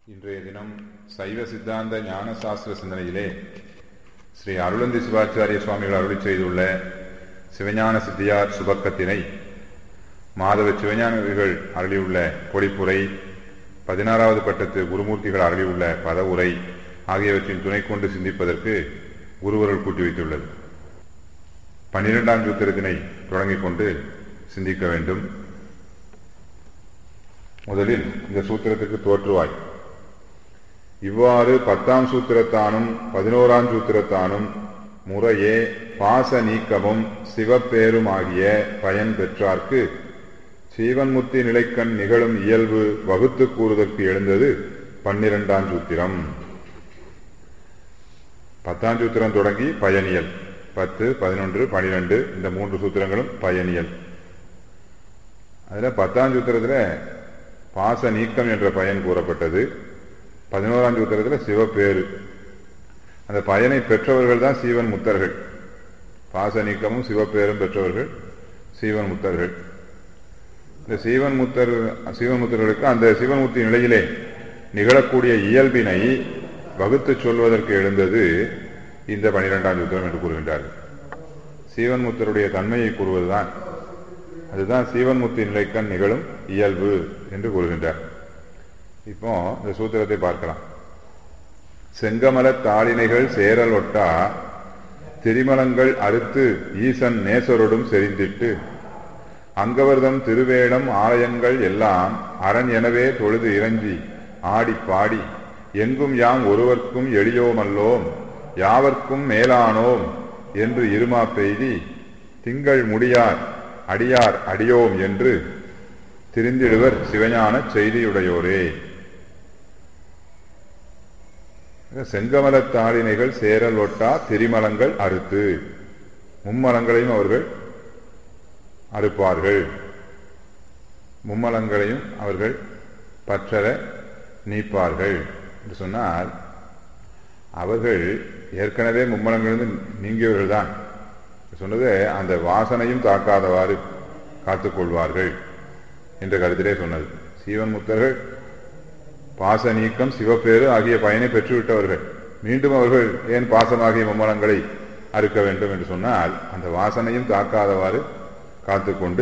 இன்றைய தினம் சைவ சித்தாந்த ஞான சாஸ்திர சிந்தனையிலே ஸ்ரீ அருளந்தி சிவாச்சாரிய சுவாமிகள் அருளி செய்துள்ள சிவஞான சித்தியார் சுபக்கத்தினை மாதவ சிவஞானிகள் அருளியுள்ள பொழிப்புரை பதினாறாவது பட்டத்து குருமூர்த்திகள் அருளியுள்ள பதவுரை ஆகியவற்றின் துணை கொண்டு சிந்திப்பதற்கு குருவர்கள் கூட்டி வைத்துள்ளது பன்னிரெண்டாம் சூத்திரத்தினை தொடங்கிக் கொண்டு சிந்திக்க வேண்டும் முதலில் இந்த சூத்திரத்துக்கு தோற்றுவாய் இவ்வாறு பத்தாம் சூத்திரத்தானும் பதினோராம் சூத்திரத்தானும் முறையே பாச நீக்கமும் சிவப்பேருமாகிய பயன் பெற்றார்க்கு சீவன்முத்தி நிலைக்கண் நிகழும் இயல்பு வகுத்து கூறுதற்கு எழுந்தது பன்னிரெண்டாம் சூத்திரம் பத்தாம் சூத்திரம் தொடங்கி பயனியல் பத்து பதினொன்று பனிரெண்டு இந்த மூன்று சூத்திரங்களும் பயனியல் அதுல பத்தாம் சூத்திரத்துல பாச நீக்கம் என்ற பயன் கூறப்பட்டது பதினோராம் சூத்திரத்தில் சிவப்பேறு அந்த பயனை பெற்றவர்கள் தான் சீவன் முத்தர்கள் பாச நீக்கமும் சிவப்பேரும் பெற்றவர்கள் சீவன் முத்தர்கள் இந்த சீவன் முத்தர் சீவன் முத்தர்களுக்கு அந்த சிவன்முத்தி நிலையிலே நிகழக்கூடிய இயல்பினை வகுத்து சொல்வதற்கு எழுந்தது இந்த பனிரெண்டாம் சூத்திரம் என்று கூறுகின்றார்கள் சீவன் முத்தருடைய தன்மையை கூறுவதுதான் அதுதான் சீவன்முத்தி நிலைக்கண் நிகழும் இயல்பு என்று கூறுகின்றார் இப்போ இந்த சூத்திரத்தை பார்க்கலாம் செங்கமல தாளினைகள் சேரல் ஒட்டா திரிமலங்கள் அறுத்து ஈசன் நேசரோடும் செறிந்திட்டு அங்கவர்தம் திருவேடம் ஆலயங்கள் எல்லாம் அரண் எனவே தொழுது இறஞ்சி ஆடி பாடி எங்கும் யாம் ஒருவர்க்கும் எளியோமல்லோம் யாவர்க்கும் மேலானோம் என்று இருமா பெய்தி திங்கள் முடியார் அடியார் அடியோம் என்று திரிந்திடுவர் சிவஞான செய்தியுடையோரே செங்கமலத்தாளினைகள் சேரல் ஒட்டா திரிமலங்கள் அறுத்து மும்மலங்களையும் அவர்கள் அறுப்பார்கள் மும்மலங்களையும் அவர்கள் பற்றற நீப்பார்கள் என்று சொன்னால் அவர்கள் ஏற்கனவே மும்மலங்களிலிருந்து நீங்கியவர்கள் தான் சொன்னது அந்த வாசனையும் தாக்காதவாறு காத்துக்கொள்வார்கள் என்ற கருத்திலே சொன்னது சீவன் முத்தர்கள் பாச நீக்கம் சிவப்பேறு ஆகிய பயனை பெற்றுவிட்டவர்கள் மீண்டும் அவர்கள் ஏன் பாசமாகிய மும்மலங்களை அறுக்க வேண்டும் என்று சொன்னால் அந்த வாசனையும் தாக்காதவாறு காத்துக்கொண்டு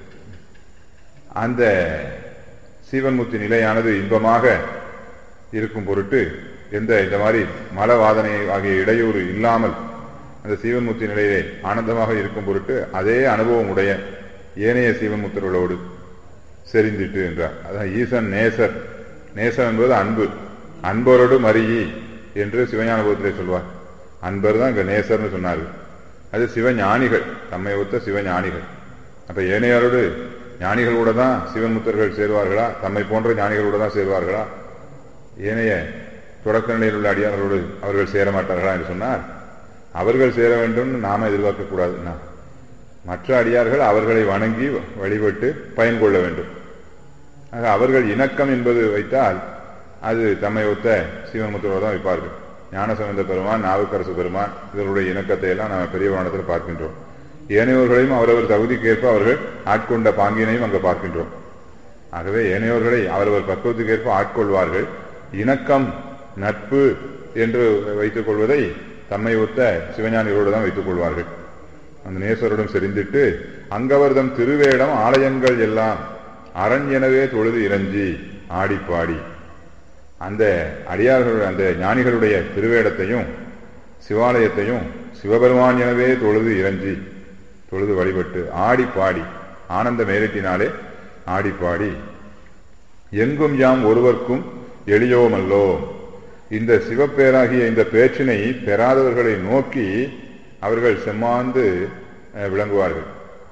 அந்த சீவன்முத்தி நிலையானது இன்பமாக இருக்கும் பொருட்டு எந்த இந்த மாதிரி மலவாதனை ஆகிய இடையூறு இல்லாமல் அந்த சீவன்முத்தி நிலையிலே ஆனந்தமாக இருக்கும் பொருட்டு அதே அனுபவம் உடைய ஏனைய சீவன்முத்தர்களோடு செறிந்திட்டு என்றார் அதான் ஈசன் நேசர் நேசம் என்பது அன்பு அன்பரோடு மறியி என்று சிவஞானபுரத்திலே சொல்வார் அன்பர் தான் இங்க நேசர்னு சொன்னார்கள் அது சிவஞானிகள் தம்மை ஒத்த சிவஞானிகள் அப்ப ஏனையாரோடு ஞானிகளோட தான் சிவன்முத்தர்கள் சேருவார்களா தம்மை போன்ற ஞானிகளோடு தான் சேருவார்களா ஏனைய தொடக்க நிலையில் உள்ள அடியார்களோடு அவர்கள் சேர மாட்டார்களா என்று சொன்னார் அவர்கள் சேர வேண்டும் நாம எதிர்பார்க்க கூடாதுன்னா மற்ற அடியார்கள் அவர்களை வணங்கி வழிபட்டு பயன் கொள்ள வேண்டும் ஆக அவர்கள் இணக்கம் என்பது வைத்தால் அது தம்மை ஒத்த சிவன்முத்தரோடு தான் வைப்பார்கள் ஞானசம்பந்த பெருமான் நாவுக்கரசு பெருமான் இவர்களுடைய இணக்கத்தை எல்லாம் நாம் பெரிய புராணத்தில் பார்க்கின்றோம் ஏனையோர்களையும் அவரவர் தகுதிக்கேற்ப அவர்கள் ஆட்கொண்ட பாங்கினையும் அங்கு பார்க்கின்றோம் ஆகவே ஏனையோர்களை அவரவர் பக்குவத்துக்கேற்ப ஆட்கொள்வார்கள் இணக்கம் நட்பு என்று வைத்துக் கொள்வதை தம்மை ஒத்த சிவஞானிகளோடு தான் வைத்துக் கொள்வார்கள் அந்த நேசருடன் செறிந்திட்டு அங்கவர்தம் திருவேடம் ஆலயங்கள் எல்லாம் அரண் எனவே தொழுது இறஞ்சி ஆடி பாடி அந்த அடியார்கள் அந்த ஞானிகளுடைய திருவேடத்தையும் சிவாலயத்தையும் சிவபெருமான் எனவே தொழுது இறஞ்சி தொழுது வழிபட்டு ஆடி பாடி ஆனந்த மேலத்தினாலே ஆடி பாடி எங்கும் யாம் ஒருவர்க்கும் எளியோமல்லோ இந்த சிவப்பேராகிய இந்த பேச்சினை பெறாதவர்களை நோக்கி அவர்கள் செம்மாந்து விளங்குவார்கள்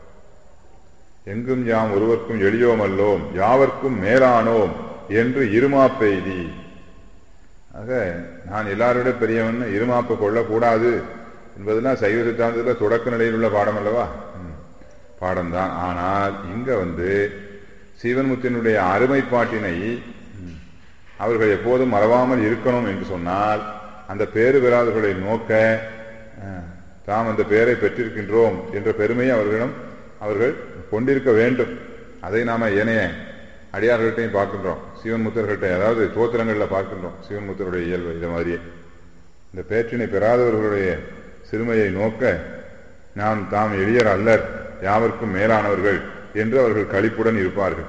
எங்கும் யாம் ஒருவர்க்கும் எளியோமல்லோம் யாவர்க்கும் மேலானோம் என்று இருமா பெய்தி ஆக நான் எல்லாரோட பெரியவன் இருமாப்பு கொள்ளக்கூடாது என்பதெல்லாம் சைவ சித்தாந்தத்தில் தொடக்க நிலையில் உள்ள பாடம் அல்லவா பாடம்தான் ஆனால் இங்க வந்து சீவன்முத்தினுடைய அருமைப்பாட்டினை அவர்கள் எப்போதும் மறவாமல் இருக்கணும் என்று சொன்னால் அந்த பேறு பெறாதவர்களை நோக்க தாம் அந்த பெயரை பெற்றிருக்கின்றோம் என்ற பெருமையை அவர்களிடம் அவர்கள் கொண்டிருக்க வேண்டும் அதை நாம ஏனைய அடியார்கள்ட்டையும் பார்க்கின்றோம் சிவன் முத்தர்கள்ட்ட அதாவது தோத்திரங்களில் பார்க்கின்றோம் சிவன் முத்தருடைய இயல்பு இதை மாதிரியே இந்த பேற்றினை பெறாதவர்களுடைய சிறுமையை நோக்க நாம் தாம் எளியர் அல்லர் யாவர்க்கும் மேலானவர்கள் என்று அவர்கள் களிப்புடன் இருப்பார்கள்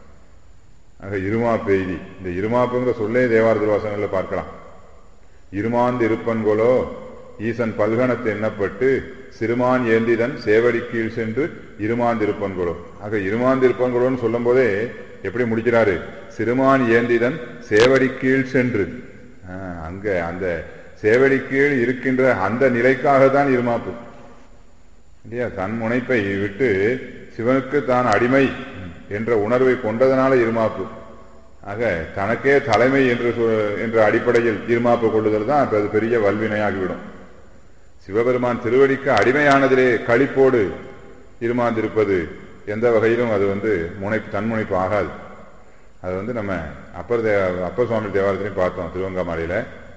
ஆக இருமா பெய்தி இந்த இருமாப்புங்கிற சொல்லே தேவார திருவாசகங்களில் பார்க்கலாம் இருமாந்து இருப்பன்கொலோ ஈசன் பல்கணத்து எண்ணப்பட்டு சிறுமான் ஏந்திதன் சேவடி கீழ் சென்று இருமாந்திருப்பன்கொலோ ஆக இருமாந்திருப்பன்கொலோன்னு சொல்லும் போதே எப்படி முடிக்கிறாரு சிறுமான் ஏந்திதன் சேவடி கீழ் சென்று ஆஹ், அங்க அந்த சேவடி கீழ் இருக்கின்ற அந்த நிலைக்காக தான் இருமாப்பு இல்லையா தன் முனைப்பை விட்டு சிவனுக்கு தான் அடிமை என்ற உணர்வை கொண்டதனால இருமாப்பு ஆக தனக்கே தலைமை என்று சொ- என்ற அடிப்படையில் இருமாப்பு கொள்ளுதல் தான் அப்ப அது பெரிய வல்வினையாகிவிடும் சிவபெருமான் திருவடிக்கு அடிமையானதிலே களிப்போடு இருமாந்திருப்பது எந்த வகையிலும் அது வந்து முனைப்பு தன்முனைப்பு ஆகாது அது வந்து நம்ம அப்பர் தே அப்பர் சுவாமி தேவாலயத்திலையும் பார்த்தோம் திருவங்கமாலையில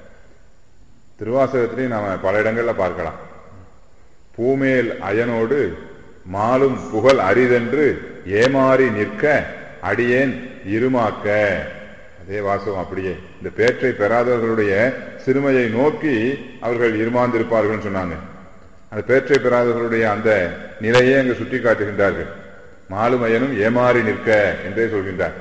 திருவாசகத்திலையும் நாம பல இடங்கள்ல பார்க்கலாம் பூமேல் அயனோடு மாலும் புகழ் அரிதென்று ஏமாறி நிற்க அடியேன் இருமாக்க அதே வாசகம் அப்படியே இந்த பேற்றை பெறாதவர்களுடைய சிறுமையை நோக்கி அவர்கள் இருமாந்திருப்பார்கள் சொன்னாங்க அந்த பேற்றை பெறாதவர்களுடைய அந்த நிலையை அங்கு சுட்டி காட்டுகின்றார்கள் மாலும் அயனும் ஏமாறி நிற்க என்றே சொல்கின்றார்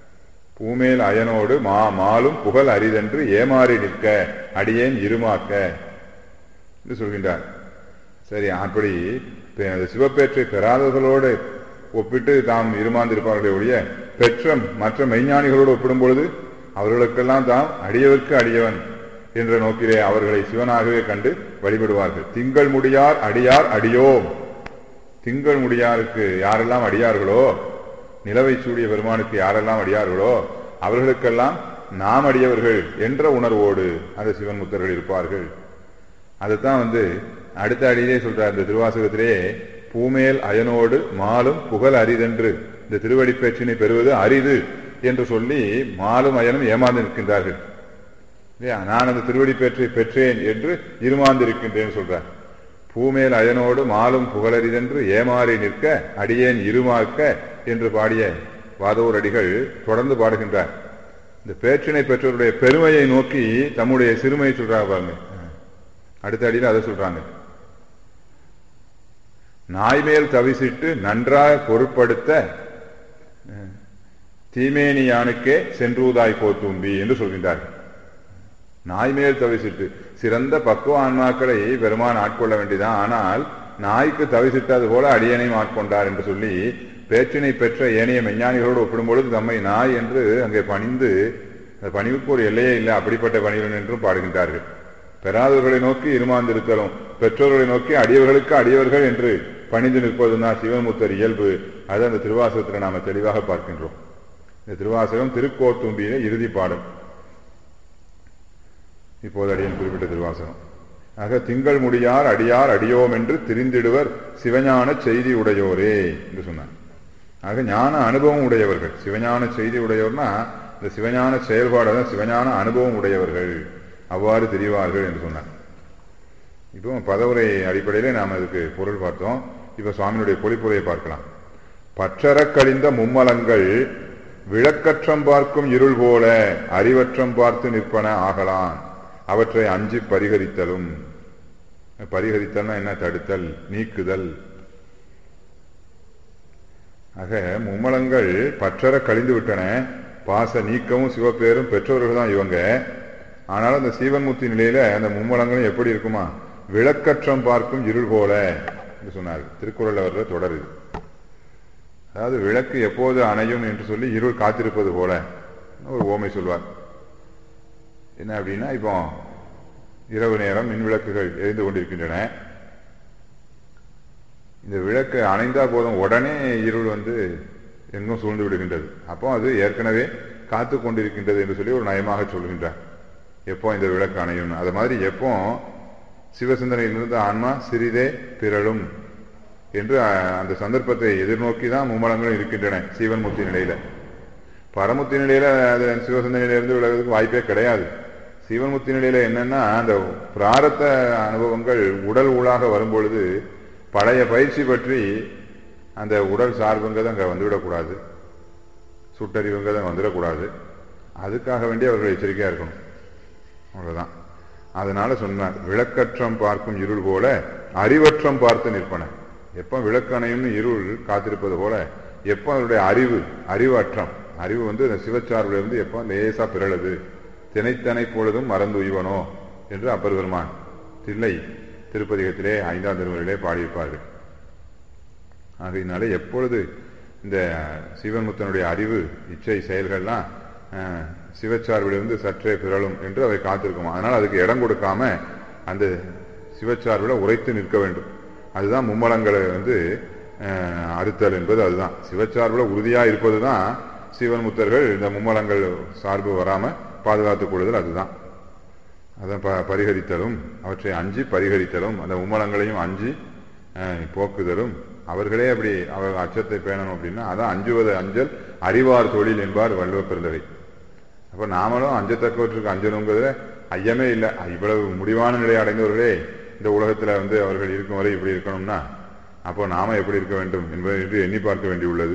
பூமேல் அயனோடு மா மாலும் புகழ் அரிதென்று ஏமாறி நிற்க அடியேன் இருமாக்க என்று சொல்கின்றார் சரி அப்படி பெ- அந்த சிவப்பேற்றை பெறாதவர்களோடு ஒப்பிட்டு தாம் இருமாந்திருப்பார்களே ஒழிய பெற்ற மற்ற மெய்ஞானிகளோடு ஒப்பிடும் பொழுது அவர்களுக்கெல்லாம் தாம் அடியவர்க்கு அடியவன் என்ற நோக்கிலே அவர்களை சிவனாகவே கண்டு வழிபடுவார்கள் திங்கள் முடியார் அடியார் அடியோம் திங்கள் முடியாருக்கு யாரெல்லாம் அடியார்களோ நிலவை சூடிய பெருமானுக்கு யாரெல்லாம் அடியார்களோ அவர்களுக்கெல்லாம் நாம் அடியவர்கள் என்ற உணர்வோடு அந்த சிவன் முத்தர்கள் இருப்பார்கள் அதுதான் வந்து அடுத்த அடியிலே சொல்றார் இந்த திருவாசகத்திலே பூமேல் அயனோடு மாலும் புகழ் அரிதென்று இந்த திருவடி பேச்சினை பெறுவது அரிது என்று சொல்லி மாலும் அயனும் ஏமாந்து நிற்கின்றார்கள் இல்லையா நான் அந்த திருவடி பேற்றை பெற்றேன் என்று இருமாந்திருக்கின்றேன் சொல்றார் பூமேல் அயனோடு மாலும் புகழரிதென்று ஏமாறி நிற்க அடியேன் இருமாக்க என்று பாடிய வாதவூர் அடிகள் தொடர்ந்து பாடுகின்றார் இந்த பேற்றினை பெற்றவருடைய பெருமையை நோக்கி தம்முடைய சிறுமையை சொல்றாங்க பாருங்க அடுத்த அடியில் அதை சொல்றாங்க நாய்மேல் தவிசிட்டு நன்றாக பொருட்படுத்த அஹ், தீமேனி யானுக்கே சென்றூதாய் போத்தும்பி என்று சொல்கின்றார்கள் நாய்மேல் தவிசிட்டு சிறந்த பக்குவ ஆன்மாக்களை பெருமான் ஆட்கொள்ள வேண்டியதான் ஆனால் நாய்க்கு தவிசிட்டது போல அடியனையும் ஆட்கொண்டார் என்று சொல்லி பேச்சினை பெற்ற ஏனைய மெஞ்ஞானிகளோடு ஒப்பிடும்பொழுது தம்மை நாய் என்று அங்கே பணிந்து அந்த பணிவுக்கு ஒரு எல்லையே இல்லை அப்படிப்பட்ட பணிவன் என்றும் பாடுகின்றார்கள் பெறாதவர்களை நோக்கி இருமாந்திருத்தலும் பெற்றோர்களை நோக்கி அடியவர்களுக்கு அடியவர்கள் என்று பணிந்து நிற்பதுதான் சிவமுத்தர் இயல்பு அது அந்த திருவாசகத்தில் நாம தெளிவாக பார்க்கின்றோம் இந்த திருவாசகம் திருக்கோத்தும்பியில இறுதி பாடல் இப்போது அடியன் குறிப்பிட்ட திருவாசகம் ஆக திங்கள் முடியார் அடியார் அடியோம் என்று திரிந்திடுவர் சிவஞான செய்தி உடையோரே என்று சொன்னார் ஆக ஞான அனுபவம் உடையவர்கள் சிவஞான செய்தி உடையவர்னா இந்த சிவஞான செயல்பாடு தான் சிவஞான அனுபவம் உடையவர்கள் அவ்வாறு தெரிவார்கள் என்று சொன்னார் இப்போ பதவுரை அடிப்படையிலே நாம் அதுக்கு பொருள் பார்த்தோம் இப்போ சுவாமியினுடைய பொழிப்புரையை பார்க்கலாம் பற்றறக் கழிந்த மும்மலங்கள் விளக்கற்றம் பார்க்கும் இருள் போல அறிவற்றம் பார்த்து நிற்பன ஆகலான் அவற்றை அஞ்சி பரிகரித்தலும் பரிகரித்தல்னா என்ன தடுத்தல் நீக்குதல் ஆக மும்மலங்கள் பற்றற கழிந்து விட்டன பாச நீக்கமும் சிவப்பேரும் பெற்றோர்கள் தான் இவங்க ஆனாலும் அந்த சீவன்முத்தி நிலையில அந்த மும்மலங்களும் எப்படி இருக்குமா விளக்கற்றம் பார்க்கும் இருள் போல என்று சொன்னார் திருக்குறள்ல வர்ற தொடர் இது அதாவது விளக்கு எப்போது அணையும் என்று சொல்லி இருள் காத்திருப்பது போல ஒரு ஓமை சொல்வார் என்ன அப்படின்னா இப்போ இரவு நேரம் மின் விளக்குகள் எரிந்து கொண்டிருக்கின்றன இந்த விளக்கு அணைந்தா போதும் உடனே இருள் வந்து எங்கும் சூழ்ந்து விடுகின்றது அப்போ அது ஏற்கனவே காத்து கொண்டிருக்கின்றது என்று சொல்லி ஒரு நயமாக சொல்கின்றார் எப்போ இந்த விளக்கு அணையும் அது மாதிரி எப்போ சிவசிந்தனையில் இருந்த ஆன்மா சிறிதே பிறழும் என்று அஹ், அந்த சந்தர்ப்பத்தை எதிர்நோக்கி தான் மும்மலங்களும் இருக்கின்றன சீவன்முக்தி நிலையில பரமுத்தி நிலையில அது சிவசிந்தனையிலிருந்து விலகிறதுக்கு வாய்ப்பே கிடையாது சீவன்முக்தி நிலையில என்னன்னா அந்த பிராரத்த அனுபவங்கள் உடல் ஊழாக வரும்பொழுது பழைய பயிற்சி பற்றி அந்த உடல் சார்புங்கிறது அங்கே வந்துவிடக்கூடாது சுட்டறிவுங்கிறது அங்கே வந்துடக்கூடாது அதுக்காக வேண்டி அவர்கள் எச்சரிக்கையா இருக்கணும் அவ்வளவுதான் அதனால சொன்னார் விளக்கற்றம் பார்க்கும் இருள் போல அறிவற்றம் பார்த்து நிற்பன எப்ப விளக்கணையும்னு இருள் காத்திருப்பது போல எப்ப அவருடைய அறிவு அறிவு அற்றம் அறிவு வந்து இந்த சிவச்சார்பில் இருந்து எப்ப லேசா பிறழுது தினைத்தனை பொழுதும் மறந்து உய்வனோ என்று அப்பர் பெருமான் தில்லை திருப்பதிகத்திலே ஐந்தாம் திருமுறையிலே பாடியிருப்பார்கள் ஆகையினாலே எப்பொழுது இந்த சிவன்முத்தனுடைய அறிவு இச்சை செயல்கள்லாம் அஹ், சிவச்சார்பிலிருந்து சற்றே பிறழும் என்று அவை காத்திருக்குமா அதனால் அதுக்கு இடம் கொடுக்காம அந்த சிவச்சார்பில் உரைத்து நிற்க வேண்டும் அதுதான் மும்மலங்களை வந்து அஹ், அறுத்தல் என்பது அதுதான் சிவச்சார்பில் உறுதியா இருப்பது தான் சிவன்முத்தர்கள் இந்த மும்மலங்கள் சார்பு வராம பாதுகாத்துக் கொள்ளுதல் அதுதான் அதான் ப பரிகரித்தலும் அவற்றை அஞ்சி பரிகரித்தலும் அந்த உம்மலங்களையும் அஞ்சி அஹ், போக்குதலும் அவர்களே அப்படி அவர் அச்சத்தை பேணணும் அப்படின்னா அதான் அஞ்சுவது அஞ்சல் அறிவார் தொழில் என்பார் வள்ளுவ பெருந்தகை அப்ப நாமளும் அஞ்சத்தக்கவற்றுக்கு அஞ்சணுங்கிறதுல ஐயமே இல்லை இவ்வளவு முடிவான நிலை அடைந்தவர்களே இந்த உலகத்துல வந்து அவர்கள் இருக்கும் வரை இப்படி இருக்கணும்னா அப்போ நாம எப்படி இருக்க வேண்டும் என்பதை என்று எண்ணி பார்க்க வேண்டியுள்ளது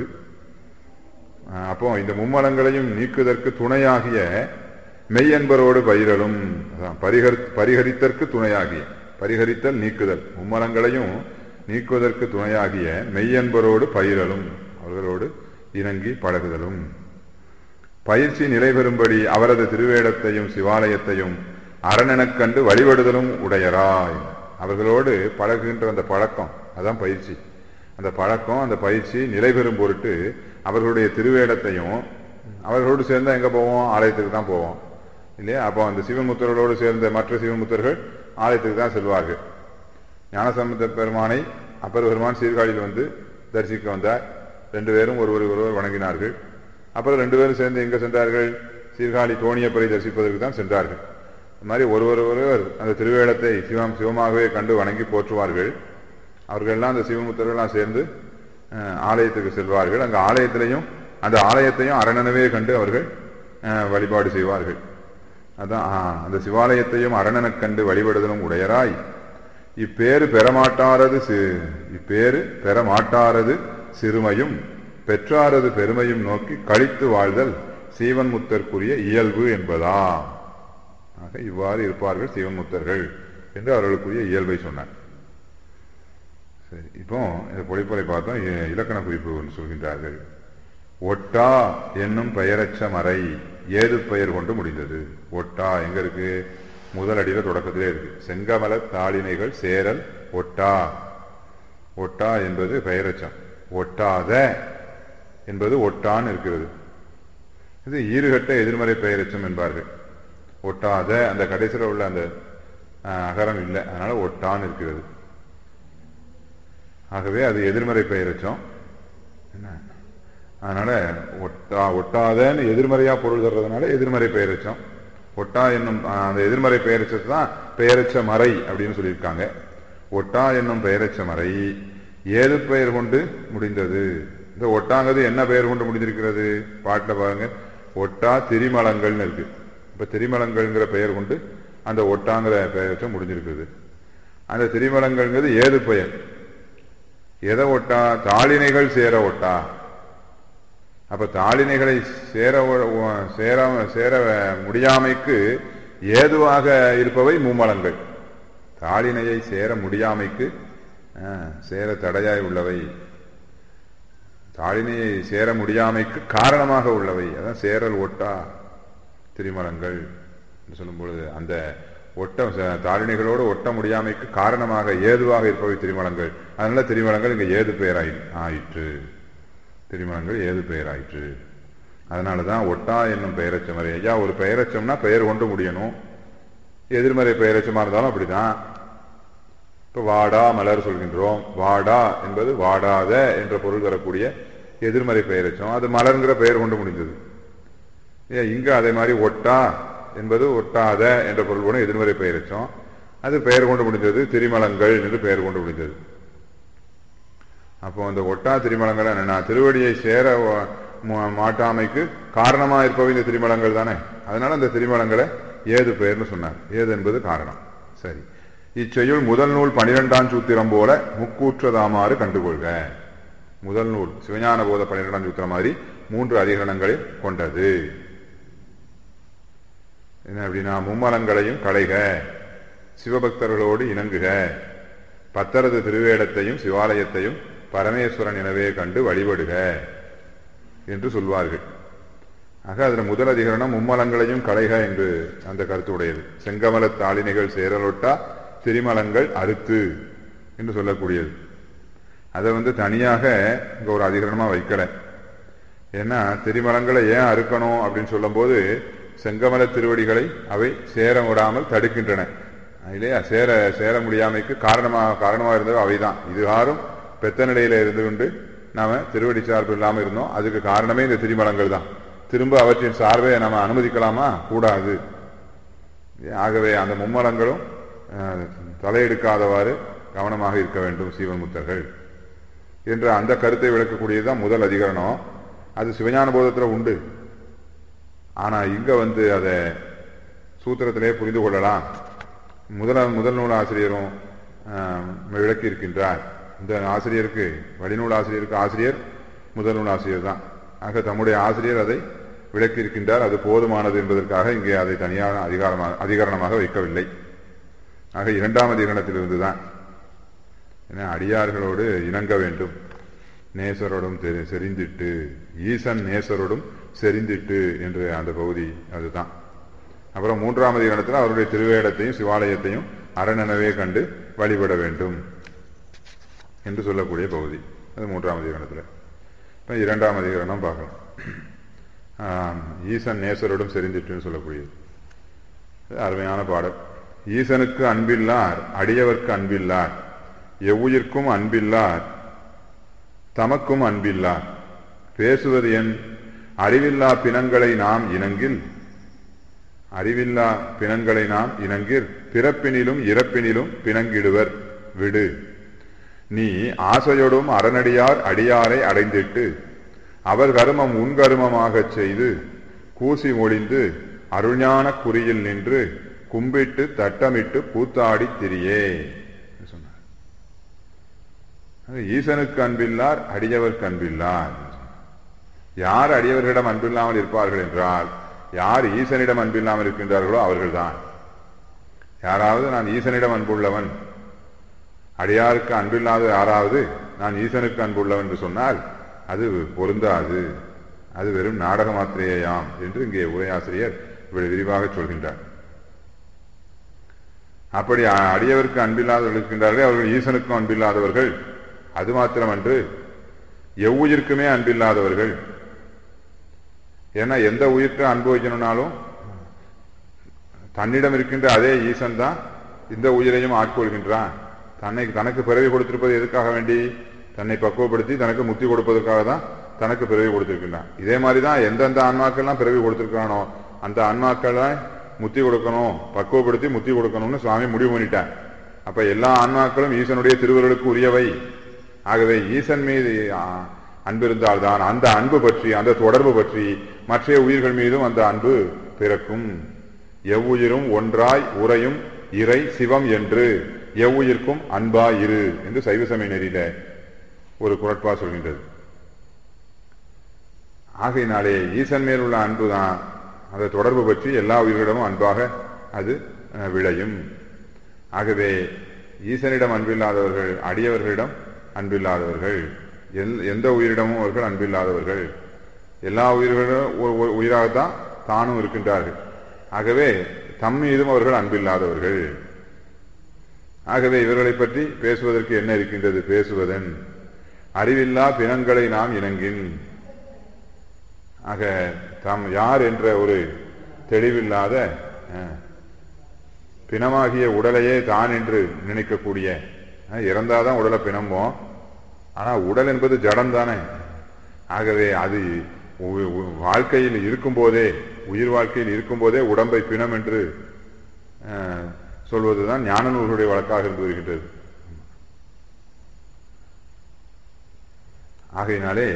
அஹ் அப்போ இந்த மும்மலங்களையும் நீக்குதற்கு துணையாகிய மெய்யன்பரோடு பயிரலும் அதான் பரிகர் பரிகரித்தற்கு துணையாகிய பரிகரித்தல் நீக்குதல் மும்மலங்களையும் நீக்குவதற்கு துணையாகிய மெய்யன்பரோடு பயிரலும் அவர்களோடு இணங்கி பழகுதலும் பயிற்சி நிலை பெறும்படி அவரது திருவேடத்தையும் சிவாலயத்தையும் அரணெனக் கண்டு வழிபடுதலும் உடையராய் அவர்களோடு பழகுகின்ற அந்த பழக்கம் அதான் பயிற்சி அந்த பழக்கம் அந்த பயிற்சி நிலை பெறும் பொருட்டு அவர்களுடைய திருவேடத்தையும் அவர்களோடு சேர்ந்தா எங்க போவோம் ஆலயத்துக்கு தான் போவோம் இல்லையா அப்போ அந்த சிவமுத்தர்களோடு சேர்ந்த மற்ற சிவமுத்தர்கள் ஆலயத்துக்கு தான் செல்வார்கள் ஞானசம்பந்த பெருமானை அப்பர் பெருமான் சீர்காழியில் வந்து தரிசிக்க வந்தார் ரெண்டு பேரும் ஒருவர் ஒருவர் வணங்கினார்கள் அப்புறம் ரெண்டு பேரும் சேர்ந்து எங்க சென்றார்கள் சீர்காழி தோணியப்பரை தரிசிப்பதற்கு தான் சென்றார்கள் இந்த மாதிரி ஒருவர் ஒருவர் அந்த திருவேடத்தை சிவம் சிவமாகவே கண்டு வணங்கி போற்றுவார்கள் அவர்கள்லாம் அந்த சிவமுத்தர்கள்லாம் சேர்ந்து அஹ், ஆலயத்துக்கு செல்வார்கள் அங்க ஆலயத்திலையும் அந்த ஆலயத்தையும் அரணனவே கண்டு அவர்கள் அஹ், வழிபாடு செய்வார்கள் அதான் ஆ, அந்த சிவாலயத்தையும் அரணனக் கண்டு வழிபடுதலும் உடையராய் இப்பேறு பெறமாட்டாரது சி- இப்பேறு பெறமாட்டாரது சிறுமையும் பெற்றாரது பெருமையும் நோக்கி கழித்து வாழ்தல் சீவன் முத்தர்க்குரிய இயல்பு என்பதா ஆக இவ்வாறு இருப்பார்கள் சீவன் முத்தர்கள் என்று அவர்களுக்குரிய இயல்பை சொன்னார் சரி இப்போ இந்த பொழிப்பலை பார்த்தோம் இ- இலக்கண குறிப்பு ஒன்று சொல்கின்றார்கள் ஒட்டா என்னும் பெயரச்ச மறை ஏது பெயர் கொண்டு முடிந்தது ஒட்டா எங்க இருக்கு முதல் அடியில தொடக்கத்திலே இருக்கு செங்கமல தாளினைகள் சேரல் ஒட்டா ஒட்டா என்பது பெயரச்சம் ஒட்டாத என்பது ஒட்டான் இருக்கிறது இது ஈறுகட்ட எதிர்மறை பெயரச்சம் என்பார்கள் ஒட்டாத அந்த கடைசியில் உள்ள அந்த அஹ், அகரம் இல்லை அதனால ஒட்டான் இருக்கிறது ஆகவே அது எதிர்மறை பெயரச்சம் என்ன அதனால ஒட்டா ஒட்டாதன்னு எதிர்மறையா பொருள் தர்றதுனால எதிர்மறை பெயரச்சம் ஒட்டா என்னும் ஆஹ், அந்த எதிர்மறை பெயரச்சத்தை தான் பெயரச்ச மறை அப்படின்னு சொல்லியிருக்காங்க ஒட்டா என்னும் பெயரச்ச மறை ஏது பெயர் கொண்டு முடிந்தது இந்த ஒட்டாங்கிறது என்ன பெயர் கொண்டு முடிந்திருக்கிறது பாட்டில் பாருங்க ஒட்டா திரிமலங்கள்னு இருக்கு இப்ப திரிமலங்கள்ங்கிற பெயர் கொண்டு அந்த ஒட்டாங்கிற பெயரச்சம் முடிஞ்சிருக்குது அந்த திரிமலங்கள்ங்கிறது ஏது பெயர் எதை ஒட்டா தாளினைகள் சேர ஒட்டா அப்ப தாளினைகளை சேர ஒ- ஒ- சேர சேர முடியாமைக்கு ஏதுவாக இருப்பவை மும்மலங்கள் தாளினையை சேர முடியாமைக்கு ஆ, சேர தடையாய் உள்ளவை தாளினையை சேர முடியாமைக்கு காரணமாக உள்ளவை அதான் சேரல் ஒட்டா திரிமலங்கள் என்று சொல்லும் பொழுது அந்த ஒட்ட ச- தாளினைகளோடு ஒட்ட முடியாமைக்கு காரணமாக ஏதுவாக இருப்பவை திரிமலங்கள் அதனால திரிமலங்கள் இங்க ஏது பெயராய் ஆயிற்று திரிமலங்கள் ஏது பெயராயிற்று அதனாலதான் ஒட்டா என்னும் பெயரச்சம் வரை ஐயா ஒரு பெயரச்சம்னா பெயர் கொண்டு முடியணும் எதிர்மறை பெயரச்சமா இருந்தாலும் அப்படிதான் இப்ப வாடா மலர் சொல்கின்றோம் வாடா என்பது வாடாத என்ற பொருள் தரக்கூடிய எதிர்மறை பெயரச்சம் அது மலர்ங்கிற பெயர் கொண்டு முடிந்தது ஏன் இங்க அதே மாதிரி ஒட்டா என்பது ஒட்டாத என்ற பொருள் கூட எதிர்மறை பெயரச்சம் அது பெயர் கொண்டு முடிந்தது திரிமலங்கள் என்று பெயர் கொண்டு முடிந்தது அப்போ அந்த ஒட்டா திரிமலங்கள் என்னன்னா திருவடியை சேர வ- ம- மாட்டாமைக்கு காரணமா இருப்பவை இந்த திரிமலங்கள் தானே அதனால அந்த திரிமலங்களை ஏது பெயர்னு சொன்னார் ஏது என்பது காரணம் சரி இச்செய்யுள் முதல் நூல் பனிரெண்டாம் சூத்திரம் போல முக்கூற்றதாமாறு கண்டுகொள்க முதல் நூல் சிவஞான போத பன்னிரெண்டாம் சூத்திரம் மாதிரி மூன்று அதிகரணங்களை கொண்டது என்ன அப்படின்னா மும்மலங்களையும் களைக சிவபக்தர்களோடு இணங்குக பத்தரது திருவேடத்தையும் சிவாலயத்தையும் பரமேஸ்வரன் எனவே கண்டு வழிபடுக என்று சொல்வார்கள் ஆக அதில் முதல் அதிகரணம் மும்மலங்களையும் களைக என்று அந்த கருத்து உடையது செங்கமல தாளினைகள் சேரலொட்டா திரிமலங்கள் அறுத்து என்று சொல்லக்கூடியது அதை வந்து தனியாக இங்க ஒரு அதிகரணமா வைக்கல ஏன்னா திரிமலங்களை ஏன் அறுக்கணும் அப்படின்னு சொல்லும்போது செங்கமல திருவடிகளை அவை சேர விடாமல் தடுக்கின்றன இல்லையா சேர சேர முடியாமைக்கு காரணமாக காரணமாக இருந்தது அவைதான் இதுகாரும் பெத்த நிலையில இருந்து கொண்டு நாம திருவடி சார்பு இல்லாமல் இருந்தோம் அதுக்கு காரணமே இந்த திரிமலங்கள் தான் திரும்ப அவற்றின் சார்பை நம்ம அனுமதிக்கலாமா கூடாது ஆகவே அந்த மும்மலங்களும் அஹ், தலையெடுக்காதவாறு கவனமாக இருக்க வேண்டும் சீவன்முத்தர்கள் என்ற அந்த கருத்தை விளக்கக்கூடியதுதான் முதல் அதிகரணம் அது சிவஞான போதத்துல உண்டு ஆனா இங்க வந்து அதை சூத்திரத்திலே புரிந்து கொள்ளலாம் முதல முதல் நூல் ஆசிரியரும் ஆஹ், விளக்கி இருக்கின்றார் இந்த ஆசிரியருக்கு வழிநூல் ஆசிரியருக்கு ஆசிரியர் முதல் நூல் ஆசிரியர் தான் ஆக தம்முடைய ஆசிரியர் அதை விளக்கி இருக்கின்றார் அது போதுமானது என்பதற்காக இங்கே அதை தனியான அதிகாரமாக அதிகரணமாக வைக்கவில்லை ஆக இரண்டாம் அதிகரணத்திலிருந்து தான் ஏன்னா அடியார்களோடு இணங்க வேண்டும் நேசரோடும் தெரி- செறிந்திட்டு ஈசன் நேசரோடும் செறிந்திட்டு என்று அந்த பகுதி அதுதான் அப்புறம் மூன்றாம் அதிகாரத்தில் அவருடைய திருவேடத்தையும் சிவாலயத்தையும் அரணனவே கண்டு வழிபட வேண்டும் என்று சொல்லக்கூடிய பகுதி அது மூன்றாம் அதிகாரத்தில் இப்போ இரண்டாம் அதிகாரம் பார்க்கலாம் ஆம், ஈசன் நேசரோடும் செறிந்திட்டுன்னு சொல்லக்கூடியது இது அருமையான பாடல் ஈசனுக்கு அன்பில்லார் அடியவர்க்கு அன்பில்லார் எவ்வுயிர்க்கும் அன்பில்லார் தமக்கும் அன்பில்லார் பேசுவது என் அறிவில்லா பிணங்களை நாம் இணங்கில் அறிவில்லா பிணங்களை நாம் இணங்கில் பிறப்பினிலும் இறப்பினிலும் பிணங்கிடுவர் விடு நீ ஆசையோடும் அறநடியார் அடியாரை அடைந்திட்டு அவர் கருமம் உன் கருமமாகச் செய்து கூசி ஒளிந்து அருஞான குறியில் நின்று கும்பிட்டு தட்டமிட்டு கூத்தாடி திரியே என்று சொன்னார் அது ஈசனுக்கு அன்பில்லார் அடியவர்க்கு அன்பில்லார் யார் அடியவர்களிடம் அன்பில்லாமல் இருப்பார்கள் என்றால் யார் ஈசனிடம் அன்பில்லாமல் இருக்கின்றார்களோ அவர்கள்தான் யாராவது நான் ஈசனிடம் அன்புள்ளவன் அடியாருக்கு அன்பில்லாத யாராவது நான் ஈசனுக்கு அன்புள்ளவன் என்று சொன்னால் அது பொருந்தாது அது வெறும் நாடக மாத்திரையாம் என்று இங்கே உரையாசிரியர் இவ்வளவு விரிவாக சொல்கின்றார் அப்படி அ- அடியவருக்கு அன்பில்லாதவர்கள் இருக்கின்றார்களே அவர்கள் ஈசனுக்கும் அன்பில்லாதவர்கள் அது மாத்திரமன்று எவ்வுயிருக்குமே அன்பில்லாதவர்கள் ஏன்னா எந்த உயிர்க்கு அன்பு வைக்கணும்னாலும் தன்னிடம் இருக்கின்ற அதே ஈசன் தான் இந்த உயிரையும் ஆட்கொள்கின்றான் தன்னை தனக்கு பிறவி கொடுத்திருப்பது எதுக்காக வேண்டி தன்னை பக்குவப்படுத்தி தனக்கு முக்தி கொடுப்பதற்காக தான் தனக்கு பிறவி கொடுத்திருக்கின்றான் இதே மாதிரி தான் எந்தெந்த ஆன்மாக்கள்லாம் பிறவி கொடுத்திருக்கானோ அந்த ஆன்மாக்களை முத்தி கொடுக்கணும் பக்குவப்படுத்தி முத்தி கொடுக்கணும்னு சுவாமி முடிவு பண்ணிட்டார் அப்ப எல்லா ஆன்மாக்களும் ஈசனுடைய திருவருளுக்கு உரியவை ஆகவே ஈசன் மீது ஆ, அன்பிருந்தால்தான் அந்த அன்பு பற்றி அந்த தொடர்பு பற்றி மற்ற உயிர்கள் மீதும் அந்த அன்பு பிறக்கும் எவ்வுயிரும் ஒன்றாய் உறையும் இறை சிவம் என்று எவ்வுயிர்க்கும் அன்பா இரு என்று சைவ சமய நெறியில ஒரு குரட்பா சொல்கின்றது ஆகையினாலே ஈசன் மேல் உள்ள அன்புதான் அந்த தொடர்பு பற்றி எல்லா உயிர்களிடமும் அன்பாக அது அஹ், விளையும் ஆகவே ஈசனிடம் அன்பில்லாதவர்கள் அடியவர்களிடம் அன்பில்லாதவர்கள் எல்- எந்த உயிரிடமும் அவர்கள் அன்பில்லாதவர்கள் எல்லா உயிர்களிடம் ஒரு- ஒரு உயிராகத்தான் தானும் இருக்கின்றார்கள் ஆகவே தம் மீதும் அவர்கள் அன்பில்லாதவர்கள் ஆகவே இவர்களை பற்றி பேசுவதற்கு என்ன இருக்கின்றது பேசுவதன் அறிவில்லா பிணங்களை நாம் இணங்கின் ஆக தாம் யார் என்ற ஒரு தெளிவில்லாத அஹ், பிணமாகிய உடலையே தான் என்று நினைக்கக்கூடிய அஹ், இறந்தாதான் உடலை பிணம்போம் ஆனா உடல் என்பது ஜடம் தானே ஆகவே அது உ- உ- வாழ்க்கையில் இருக்கும்போதே உயிர் வாழ்க்கையில் இருக்கும்போதே உடம்பை பிணம் என்று அஹ், சொல்வதுதான் ஞான நூல்களுடைய வழக்காக இருந்து வருகின்றது ஆகையினாலே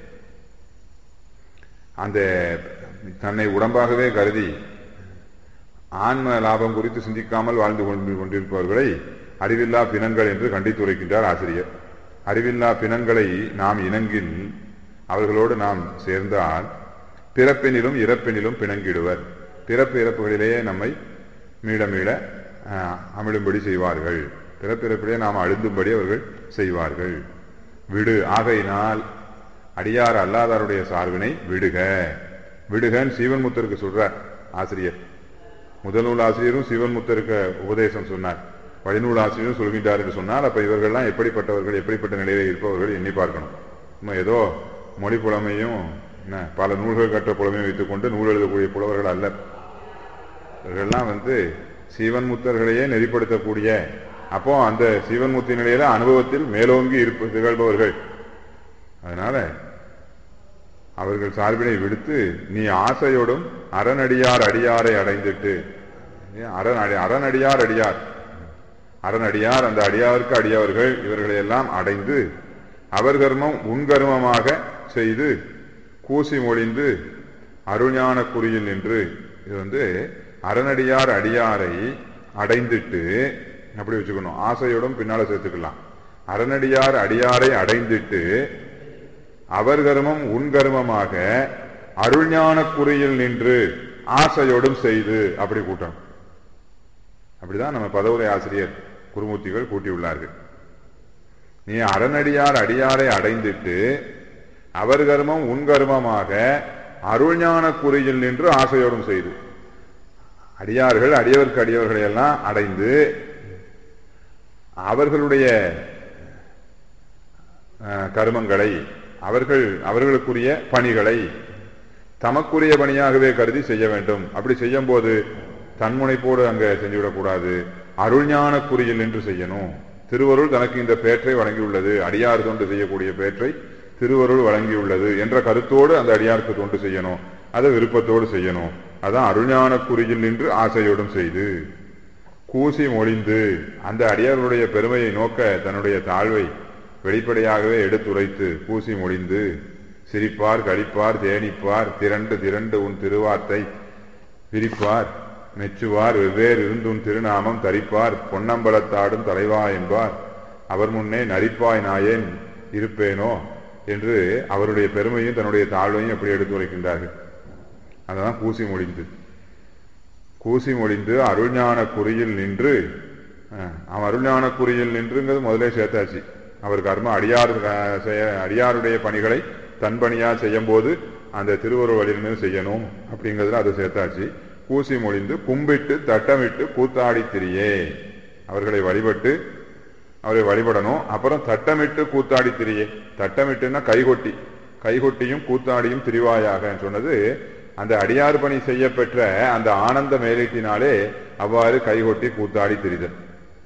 அந்த தன்னை உடம்பாகவே கருதி ஆன்ம லாபம் குறித்து சிந்திக்காமல் வாழ்ந்து கொண்டு கொண்டிருப்பவர்களை அறிவில்லா பிணங்கள் என்று கண்டித்துரைக்கின்றார் ஆசிரியர் அறிவில்லா பிணங்களை நாம் இணங்கில் அவர்களோடு நாம் சேர்ந்தால் பிறப்பினிலும் இறப்பினிலும் பிணங்கிடுவர் பிறப்பு இறப்புகளிலேயே நம்மை மீள மீள அஹ், அமிழும்படி செய்வார்கள் பிறப்பு இறப்பிலே நாம் அழுந்தும்படி அவர்கள் செய்வார்கள் விடு ஆகையினால் அடியார் அல்லாதாருடைய சார்பினை விடுக விடுகன்னு சீவன் முத்தருக்கு சொல்றார் ஆசிரியர் முதல் நூல் ஆசிரியரும் சிவன் முத்தருக்கு உபதேசம் சொன்னார் வழிநூல் ஆசிரியரும் சொல்கின்றார் என்று சொன்னால் அப்ப இவர்கள்லாம் எப்படிப்பட்டவர்கள் எப்படிப்பட்ட நிலையில இருப்பவர்கள் எண்ணி பார்க்கணும் நம்ம ஏதோ மொழி புலமையும் என்ன பல நூல்கள் கற்ற புலமையும் வைத்துக்கொண்டு நூல் எழுதக்கூடிய புலவர்கள் அல்ல இவர்கள்லாம் வந்து சீவன் முத்தர்களையே நெறிப்படுத்தக்கூடிய அப்போ அந்த சீவன் முத்தி நிலையில அனுபவத்தில் மேலோங்கி இருப்ப திகழ்பவர்கள் அதனால அவர்கள் சார்பினை விடுத்து நீ ஆசையோடும் அறநடியார் அடியாரை அடைந்துட்டு ஏன் அரண் அடி அறநடியார் அடியார் அறநடியார் அந்த அடியாருக்கு அடியவர்கள் இவர்களை எல்லாம் அடைந்து அவர் கர்மம் உன் கர்மமாக செய்து கூசி மொழிந்து அருஞான குறியில் நின்று இது வந்து அறநடியார் அடியாரை அடைந்துட்டு அப்படி வச்சுக்கணும் ஆசையோடும் பின்னால சேர்த்துக்கலாம் அறநடியார் அடியாரை அடைந்துட்டு அவர் கர்மம் உன் கர்மமாக அருள்ஞான குறியில் நின்று ஆசையோடும் செய்து அப்படி கூட்டம் அப்படிதான் நம்ம பதவுரை ஆசிரியர் குருமூர்த்திகள் கூட்டியுள்ளார்கள் நீ அறநடியார் அடியாரை அடைந்துட்டு அவர் கர்மம் உன் கர்மமாக அருள்ஞான குறியில் நின்று ஆசையோடும் செய்து அடியார்கள் அடியவர்க்கு அடியவர்களை எல்லாம் அடைந்து அவர்களுடைய அஹ், கர்மங்களை அவர்கள் அவர்களுக்குரிய பணிகளை தமக்குரிய பணியாகவே கருதி செய்ய வேண்டும் அப்படி செய்யும் போது தன்முனைப்போடு அங்க செஞ்சுவிடக்கூடாது அருள்ஞான குறியில் என்று செய்யணும் திருவருள் தனக்கு இந்த பேற்றை வழங்கியுள்ளது அடியார் தொண்டு செய்யக்கூடிய பேற்றை திருவருள் வழங்கியுள்ளது என்ற கருத்தோடு அந்த அடியாருக்கு தொண்டு செய்யணும் அதை விருப்பத்தோடு செய்யணும் அதான் அருள்ஞான குறியில் நின்று ஆசையோடும் செய்து கூசி மொழிந்து அந்த அடியார்களுடைய பெருமையை நோக்க தன்னுடைய தாழ்வை வெளிப்படையாகவே எடுத்துரைத்து கூசி மொழிந்து சிரிப்பார் கழிப்பார் தேனிப்பார் திரண்டு திரண்டு உன் திருவார்த்தை விரிப்பார் மெச்சுவார் வெவ்வேறு இருந்துன் திருநாமம் தரிப்பார் பொன்னம்பலத்தாடும் தலைவா என்பார் அவர் முன்னே நரிப்பாய் நாயேன் இருப்பேனோ என்று அவருடைய பெருமையும் தன்னுடைய தாழ்வையும் எப்படி எடுத்துரைக்கின்றார்கள் அததான் கூசி மொழிந்து கூசி மொழிந்து அருள்ஞான குறியில் நின்று அஹ், அவன் அருள்ஞான குறியில் நின்றுங்கிறது முதலே சேர்த்தாச்சு அவர் கர்ம அடியார் அஹ், செய்ய- அடியாருடைய பணிகளை தன் பணியா செய்யும் போது அந்த திருவருள் வழியிலிருந்து செய்யணும் அப்படிங்கிறதுல அதை சேர்த்தாச்சு கூசி மொழிந்து கும்பிட்டு தட்டமிட்டு கூத்தாடி திரியே அவர்களை வழிபட்டு அவரை வழிபடணும் அப்புறம் தட்டமிட்டு கூத்தாடி திரியே தட்டமிட்டுன்னா கைகொட்டி கைகொட்டியும் கூத்தாடியும் திரிவாயாக சொன்னது அந்த அடியார் பணி செய்யப்பெற்ற அந்த ஆனந்த மேலீட்டினாலே அவ்வாறு கைகொட்டி கூத்தாடி திரிதல்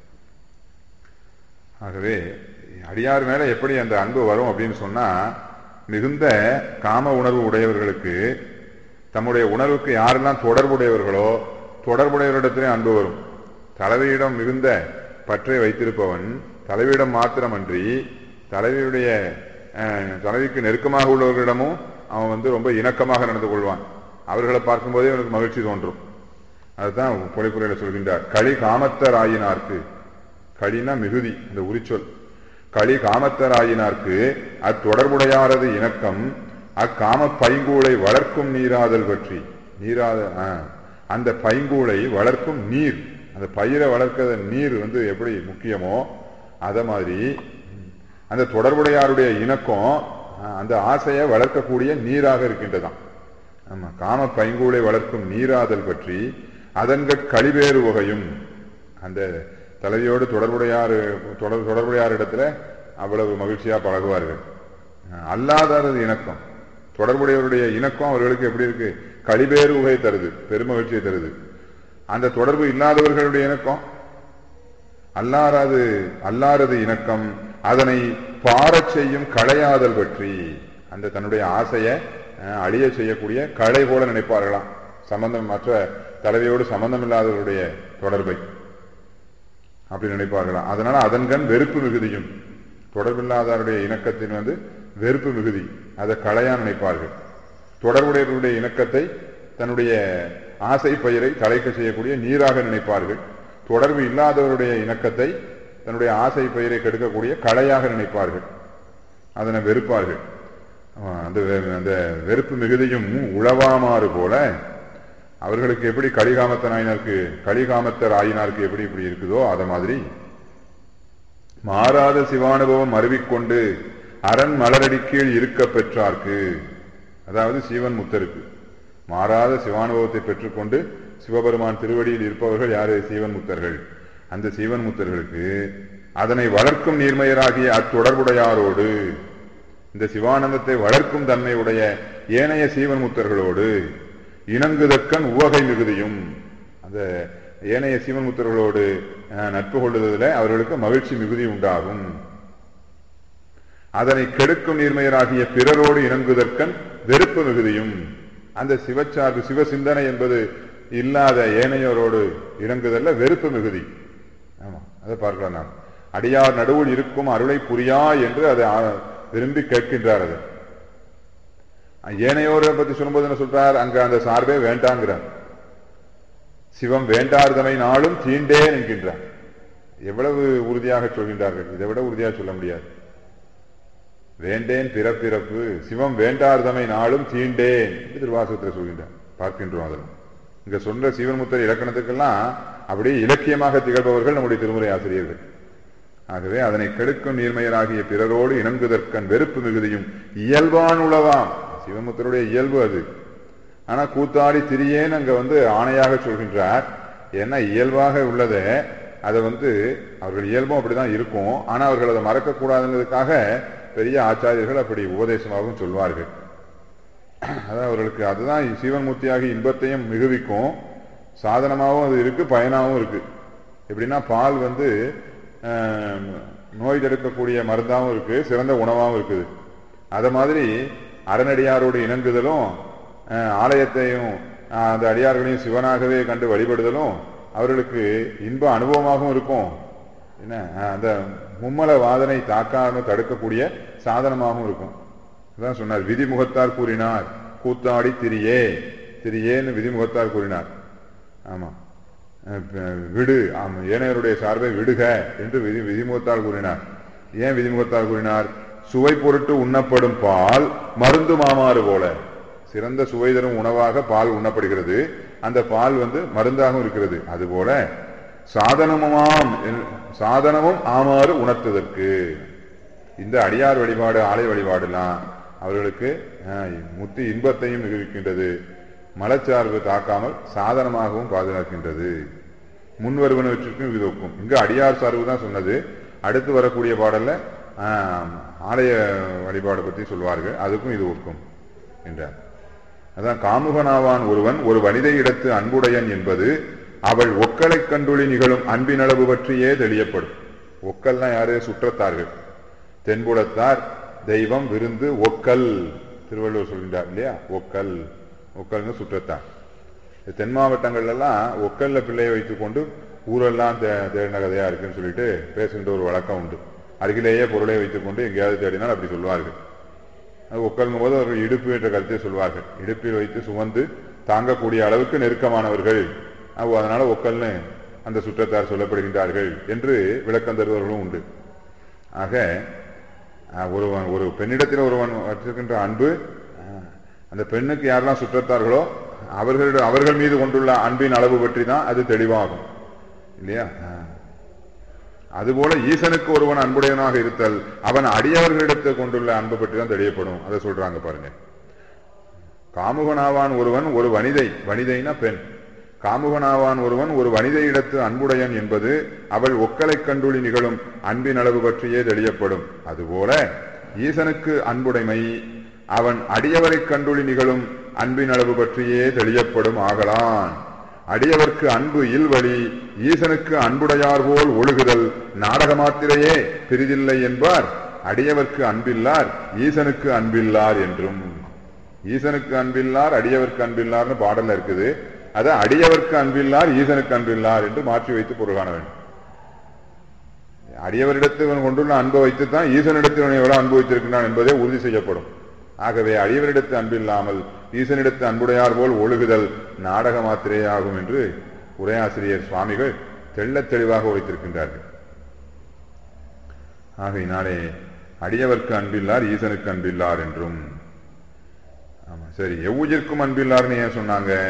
ஆகவே அடியார் மேல எப்படி அந்த அன்பு வரும் அப்படின்னு சொன்னா மிகுந்த காம உணர்வு உடையவர்களுக்கு தம்முடைய உணர்வுக்கு யாரெல்லாம் தொடர்புடையவர்களோ தொடர்புடையவரிடத்திலே அன்பு வரும் தலைவியிடம் மிகுந்த பற்றை வைத்திருப்பவன் தலைவியிடம் மாத்திரமன்றி தலைவியுடைய அஹ், தலைவிக்கு நெருக்கமாக உள்ளவர்களிடமும் அவன் வந்து ரொம்ப இணக்கமாக நடந்து கொள்வான் அவர்களை பார்க்கும்போதே அவனுக்கு மகிழ்ச்சி தோன்றும் அதுதான் பொழிப்புரையில சொல்கின்றார் களி காமத்தராயினார்க்கு களினா மிகுதி இந்த உரிச்சொல் களி காமத்தராயினார்க்கு அத்தொடர்புடையாரது இணக்கம் அக்காம பைங்கூளை வளர்க்கும் நீராதல் பற்றி நீராத ஆ, அந்த பைங்கூளை வளர்க்கும் நீர் அந்த பயிரை வளர்க்கிற நீர் வந்து எப்படி முக்கியமோ அத மாதிரி அந்த தொடர்புடையாருடைய இணக்கம் ஆ, அந்த ஆசையை வளர்க்கக்கூடிய நீராக இருக்கின்றதாம் ஆமா காம பைங்கூளை வளர்க்கும் நீராதல் பற்றி அதன்கட் கழிவேறு வகையும் அந்த தலைவியோடு தொடர்புடையார் தொடர் தொடர்புடையார் இடத்துல அவ்வளவு மகிழ்ச்சியா பழகுவார்கள் அஹ் அல்லாதாரது இணக்கம் தொடர்புடையவருடைய இணக்கம் அவர்களுக்கு எப்படி இருக்கு கழிவேறு வகை தருது பெருமகிழ்ச்சியை தருது அந்த தொடர்பு இல்லாதவர்களுடைய இணக்கம் அல்லாராது அல்லாரது இணக்கம் அதனை பாரச் செய்யும் களையாதல் பற்றி அந்த தன்னுடைய ஆசையை அஹ், அழிய செய்யக்கூடிய களை போல நினைப்பார்களாம் சம்பந்தம் மற்ற தலைவியோடு சம்பந்தம் இல்லாதவருடைய தொடர்பை அப்படி நினைப்பார்களாம் அதனால அதன்கண் வெறுப்பு மிகுதியும் தொடர்பில்லாதவருடைய இணக்கத்தின் வந்து வெறுப்பு மிகுதி அதை களையா நினைப்பார்கள் தொடர்புடையவருடைய இணக்கத்தை தன்னுடைய ஆசை பயிரை தலைக்க செய்யக்கூடிய நீராக நினைப்பார்கள் தொடர்பு இல்லாதவருடைய இணக்கத்தை தன்னுடைய ஆசை பயிரை கெடுக்கக்கூடிய களையாக நினைப்பார்கள் அதனை வெறுப்பார்கள் ஆமா, அந்த வெ- அந்த வெறுப்பு மிகுதியும் உளவாமாறு போல அவர்களுக்கு எப்படி கலிகாமத்த நாயினருக்கு கலிகாமத்தர் ஆயினாருக்கு எப்படி இப்படி இருக்குதோ அத மாதிரி மாறாத சிவானுபவம் அருவிக்கொண்டு அரண் மலரடி கீழ் இருக்க பெற்றார்க்கு அதாவது சிவன் முத்தருக்கு மாறாத சிவானுபவத்தை பெற்றுக்கொண்டு சிவபெருமான் திருவடியில் இருப்பவர்கள் யாரு சீவன் முத்தர்கள் அந்த சீவன் முத்தர்களுக்கு அதனை வளர்க்கும் நீர்மையராகிய அத்தொடர்புடையாரோடு இந்த சிவானந்தத்தை வளர்க்கும் தன்மையுடைய ஏனைய சீவன் முத்தர்களோடு இணங்குதற்கன் உவகை மிகுதியும் அந்த ஏனைய சீவன் முத்தர்களோடு அஹ், நட்பு கொள்ளுதல அவர்களுக்கு மகிழ்ச்சி மிகுதி உண்டாகும் அதனை கெடுக்கும் நீர்மையராகிய பிறரோடு இணங்குதற்கன் வெறுப்பு மிகுதியும் அந்த சிவச்சார்பு சிவ சிந்தனை என்பது இல்லாத ஏனையோரோடு இணங்குதல்ல வெறுப்பு மிகுதி ஆமா அதை பார்க்கலாம் நான் அடியார் நடுவில் இருக்கும் அருளை புரியா என்று அதை ஆ- விரும்பி கேட்கின்றார் அது ஏனையோரை பத்தி சொல்லும்போது என்ன சொல்றார் அங்க அந்த சார்பே வேண்டாங்கிறார் சிவம் வேண்டார்தமை நாளும் தீண்டேன் என்கின்றார் எவ்வளவு உறுதியாக சொல்கின்றார்கள் இதை விட உறுதியாக சொல்ல முடியாது வேண்டேன் பிறப்பிறப்பு சிவம் வேண்டார்தமை நாளும் தீண்டேன் என்று திருவாசகத்தில் சொல்கின்றார் பார்க்கின்றோம் அதில் இங்க சொன்ன சிவன்முத்தர் இலக்கணத்துக்கெல்லாம் அப்படியே இலக்கியமாக திகழ்பவர்கள் நம்முடைய திருமுறை ஆசிரியர்கள் ஆகவே அதனை கெடுக்கும் நீர்மையராகிய பிறரோடு இணங்குதற்கன் வெறுப்பு மிகுதியும் இயல்பான் உளவாம் சிவமுத்தருடைய இயல்பு அது ஆனா கூத்தாடி திரியேன்னு அங்க வந்து ஆணையாக சொல்கின்றார் ஏன்னா இயல்பாக உள்ளதை அதை வந்து அவர்கள் இயல்பும் அப்படிதான் இருக்கும் ஆனா அவர்கள் அதை மறக்க கூடாதுங்கிறதுக்காக பெரிய ஆச்சாரியர்கள் அப்படி உபதேசமாகவும் சொல்வார்கள் அதான் அவர்களுக்கு அதுதான் சீவன்மூர்த்தியாகி இன்பத்தையும் மிகுவிக்கும் சாதனமாகவும் அது இருக்கு பயனாகவும் இருக்கு எப்படின்னா பால் வந்து ஆஹ், நோய் தடுக்கக்கூடிய மருந்தாகவும் இருக்கு சிறந்த உணவாகவும் இருக்குது அத மாதிரி அறநடியாரோடு இணங்குதலும் ஆஹ், ஆலயத்தையும் ஆஹ், அந்த அடியார்களையும் சிவனாகவே கண்டு வழிபடுதலும் அவர்களுக்கு இன்ப அனுபவமாகவும் இருக்கும் என்ன ஆஹ், அந்த மும்மல வாதனை தாக்காம தடுக்கக்கூடிய சாதனமாகவும் இருக்கும் அதான் சொன்னார் விதிமுகத்தார் கூறினார் கூத்தாடி திரியே திரியேன்னு விதிமுகத்தார் கூறினார் ஆமா அஹ் ப- விடு ஆமா ஏனையருடைய சார்பை விடுக என்று விதி விதிமுகத்தால் கூறினார் ஏன் விதிமுகத்தால் கூறினார் சுவை பொருட்டு உண்ணப்படும் பால் மருந்து மாமாறு போல சிறந்த சுவை தரும் உணவாக பால் உண்ணப்படுகிறது அந்த பால் வந்து மருந்தாகவும் இருக்கிறது அதுபோல சாதனமுமாம் என்- சாதனமும் ஆமாறு உணர்த்துவதற்கு இந்த அடியார் வழிபாடு ஆலய வழிபாடுலாம் அவர்களுக்கு ஆஹ், முத்தி இன்பத்தையும் நிகழ்கின்றது மலச்சார்பு தாக்காமல் சாதனமாகவும் பாதுகாக்கின்றது முன் வருவனவற்றிற்கும் இது ஒக்கும் இங்க அடியார் சார்பு தான் சொன்னது அடுத்து வரக்கூடிய பாடல்ல ஆஹ், ஆலய வழிபாடு பற்றி சொல்வார்கள் அதுக்கும் இது ஒக்கும் என்றார் அதான் காமுகனாவான் ஒருவன் ஒரு வனிதை இடத்து அன்புடையன் என்பது அவள் ஒக்கலைக் கண்டுளி நிகழும் அன்பினளவு பற்றியே தெளியப்படும் ஒக்கல்னா யாரு சுற்றத்தார்கள் தென்புலத்தார் தெய்வம் விருந்து ஒக்கல் திருவள்ளுவர் சொல்கின்றார் இல்லையா ஒக்கல் ஒக்கல்னு சுற்றத்தார் இந்த தென் மாவட்டங்கள்ல எல்லாம் ஒக்கல்ல பிள்ளையை வைத்துக்கொண்டு ஊரெல்லாம் தே- தேடின கதையா இருக்குன்னு சொல்லிட்டு பேசுகின்ற ஒரு வழக்கம் உண்டு அருகிலேயே பொருளை வைத்துக்கொண்டு எங்கேயாவது தேடினால் அப்படி சொல்வார்கள் அது உட்காருங்கும் போது அவர்கள் இடுப்பு என்ற கருத்தை சொல்வார்கள் இடுப்பில் வைத்து சுமந்து தாங்கக்கூடிய அளவுக்கு நெருக்கமானவர்கள் அப்போ அதனால ஒக்கல்னு அந்த சுற்றத்தார் சொல்லப்படுகின்றார்கள் என்று விளக்கம் தருபவர்களும் உண்டு ஆக அஹ், ஒருவன் ஒரு பெண்ணிடத்தில் ஒருவன் வச்சிருக்கின்ற அன்பு அஹ், அந்த பெண்ணுக்கு யாரெல்லாம் சுற்றத்தார்களோ அவர்கள் அவர்கள் மீது கொண்டுள்ள அன்பின் அளவு பற்றி தான் அது தெளிவாகும் இல்லையா அஹ். அதுபோல ஈசனுக்கு ஒருவன் அன்புடையவனாக இருத்தல் அவன் அடியவர்களிடத்தை கொண்டுள்ள அன்பு பற்றி தான் தெரியப்படும் அதை சொல்றாங்க பாருங்க காமுகனாவான் ஒருவன் ஒரு வனிதை வனிதைனா பெண் காமுகனாவான் ஒருவன் ஒரு வனிதையிடத்து அன்புடையன் என்பது அவள் ஒக்கலைக் கண்டுளி நிகழும் அன்பின் அளவு பற்றியே தெளியப்படும் அதுபோல ஈசனுக்கு அன்புடைமை அவன் அடியவரைக் கண்டுளி நிகழும் அன்பின் அளவு பற்றியே தெளியப்படும் ஆகலான் அடியவர்க்கு அன்பு இல்வழி ஈசனுக்கு அன்புடையார் போல் ஒழுகுதல் நாடக மாத்திரையே பிரிதில்லை என்பார் அடியவர்க்கு அன்பில்லார் ஈசனுக்கு அன்பில்லார் என்றும் ஈசனுக்கு அன்பில்லார் அடியவர்க்கு அன்பில்லார்னு பாடல்ல இருக்குது அது அடியவர்க்கு அன்பில்லார் ஈசனுக்கு அன்பில்லார் என்று மாற்றி வைத்து பொருள் காண வேண்டும் அடியவரிடத்து இவன் கொண்டுள்ள அன்பை வைத்துத்தான் ஈசனிடத்தில் இவன் எவ்வளவு அன்பு வைத்திருக்கிறான் என்பதே உறுதி செய்யப்படும் ஆகவே அடியவரிடத்து அன்பில்லாமல் ஈசனிடத்து அன்புடையார் போல் ஒழுகுதல் நாடக மாத்திரே ஆகும் என்று உரையாசிரியர் சுவாமிகள் தெள்ளத் தெளிவாக உரைத்திருக்கின்றார்கள் ஆகையினாலே அடியவர்க்கு அன்பில்லார் ஈசனுக்கு அன்பில்லார் என்றும் ஆமா சரி எவ்வுயிர்க்கும் அன்பில்லார்னு ஏன் சொன்னாங்க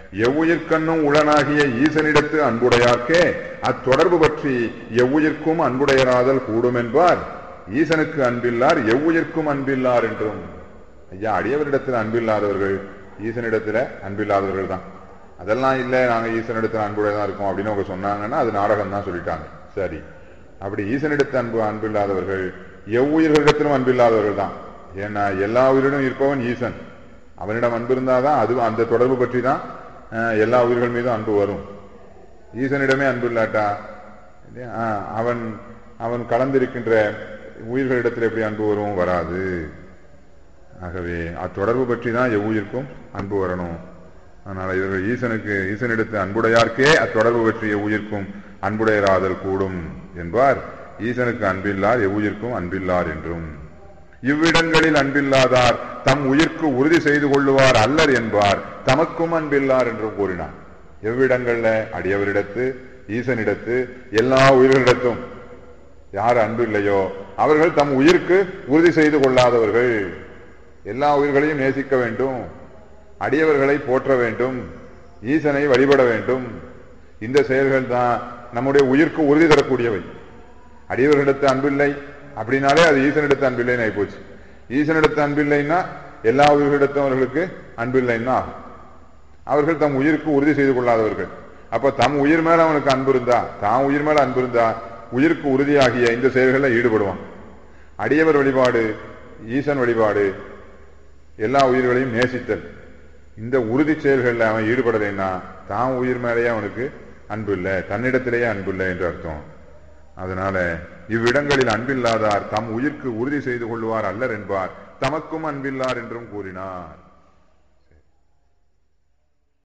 எவ்வுயிர்க்கண்ணும் உளனாகிய ஈசனிடத்து அன்புடையார்க்கே அத்தொடர்பு பற்றி எவ்வுயிர்க்கும் அன்புடையராதல் கூடும் என்பார் ஈசனுக்கு அன்பில்லார் எவ்வுயிர்க்கும் அன்பில்லார் என்றும் ஐயா அடியவரிடத்தில் அன்பில்லாதவர்கள் ஈசனிடத்துல அன்பில்லாதவர்கள் தான் அதெல்லாம் இல்லை நாங்க ஈசனிடத்தில் அன்புடையதான் இருக்கோம் அப்படின்னு அவங்க சொன்னாங்கன்னா அது நாடகம் தான் சொல்லிட்டாங்க சரி அப்படி ஈசனிடத்து அன்பு அன்பில்லாதவர்கள் எவ்வுயிர்களிடத்திலும் அன்பில்லாதவர்கள் தான் ஏன்னா எல்லா உயிரிடம் இருப்பவன் ஈசன் அவனிடம் அன்பு இருந்தாதான் அது அந்த தொடர்பு பற்றி தான் அஹ், எல்லா உயிர்கள் மீதும் அன்பு வரும் ஈசனிடமே அன்பு இல்லாட்டா இல்லையா? அஹ், அவன் அவன் கலந்திருக்கின்ற உயிர்களிடத்தில் எப்படி அன்பு வரும் வராது ஆகவே அத்தொடர்பு பற்றி தான் எவ்வுயிர்க்கும் அன்பு வரணும் அதனால இவர்கள் ஈசனுக்கு ஈசனிடத்து அன்புடையார்க்கே அத்தொடர்பு பற்றி எவ்வுயிர்க்கும் அன்புடையராதல் கூடும் என்பார் ஈசனுக்கு அன்பில்லார் எவ்வுயிர்க்கும் அன்பில்லார் என்றும் இவ்விடங்களில் அன்பில்லாதார் தம் உயிர்க்கு உறுதி செய்து கொள்ளுவார் அல்லர் என்பார் தமக்கும் அன்பில்லார் என்றும் கூறினார் எவ்விடங்கள்ல அடியவரிடத்து ஈசனிடத்து எல்லா உயிர்களிடத்தும் யார் அன்பு இல்லையோ அவர்கள் தம் உயிருக்கு உறுதி செய்து கொள்ளாதவர்கள் எல்லா உயிர்களையும் நேசிக்க வேண்டும் அடியவர்களை போற்ற வேண்டும் ஈசனை வழிபட வேண்டும் இந்த செயல்கள் தான் நம்முடைய உயிருக்கு உறுதி தரக்கூடியவை அடியவர்களிடத்து அன்பில்லை அப்படின்னாலே அது ஈசனிடத்து அன்பில்லைன்னு ஆயிப்போச்சு ஈசனிடத்து அன்பில்லைன்னா எல்லா உயிர்களிடத்தும் அவர்களுக்கு அன்பில்லைன்னா ஆகும் அவர்கள் தம் உயிருக்கு உறுதி செய்து கொள்ளாதவர்கள் அப்ப தம் உயிர் மேல அவனுக்கு அன்பு இருந்தா தான் உயிர் மேல அன்பு இருந்தா உயிருக்கு உறுதியாகிய இந்த செயல்களில் ஈடுபடுவான் அடியவர் வழிபாடு ஈசன் வழிபாடு எல்லா உயிர்களையும் நேசித்தல் இந்த உறுதி செயல்களில் அவன் ஈடுபடலைன்னா தான் உயிர் மேலேயே அவனுக்கு அன்பு இல்லை தன்னிடத்திலேயே அன்பு இல்லை என்று அர்த்தம் அதனால இவ்விடங்களில் அன்பில்லாதார் தம் உயிர்க்கு உறுதி செய்து கொள்வார் அல்லர் என்பார் தமக்கும் அன்பில்லார் என்றும் கூறினார்